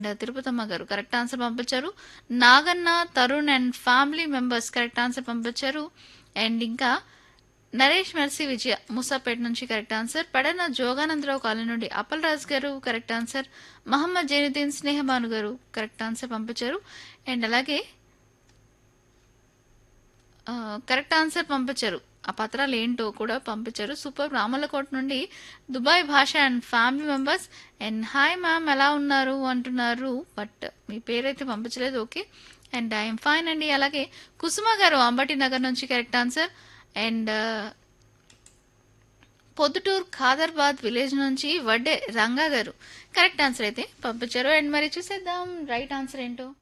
తిరుపతమ్మ గారు correct answer పంపించారు Naganna Tarun and family members correct answer పంపించారు అండ్ ఇంకా నరేష్ మెర్సీ విజయ మూసాపేట నుంచి correct answer Pedana Joganandarao colony నుండి అప్పల్ రాజ్ గారు కరెక్ట్ ఆన్సర్ మహమ్మద్ జైనుద్దీన్ స్నేహబాను గారు కరెక్ట్ ఆన్సర్ పంపించారు అండ్ అలాగే ఆ, కరెక్ట్ ఆన్సర్ పంపించారు ఆ పత్రాలు ఏంటో కూడా పంపించారు సూపర్ రామలకోట నుండి Dubai Basha and family members and hi ma'am ఎలా ఉన్నారు అంటున్నారు బట్ మీ పేరైతే పంపించలేదు ఓకే అండ్ ఐఎమ్ ఫైన్ అండి అలాగే కుసుమ గారు అంబటి నగర్ నుంచి correct answer and Proddatur Khaderbad village నుంచి వడ్డే రంగా గారు కరెక్ట్ ఆన్సర్ అయితే పంపించారు అండ్ మరి చూసేద్దాం రైట్ ఆన్సర్ ఏంటో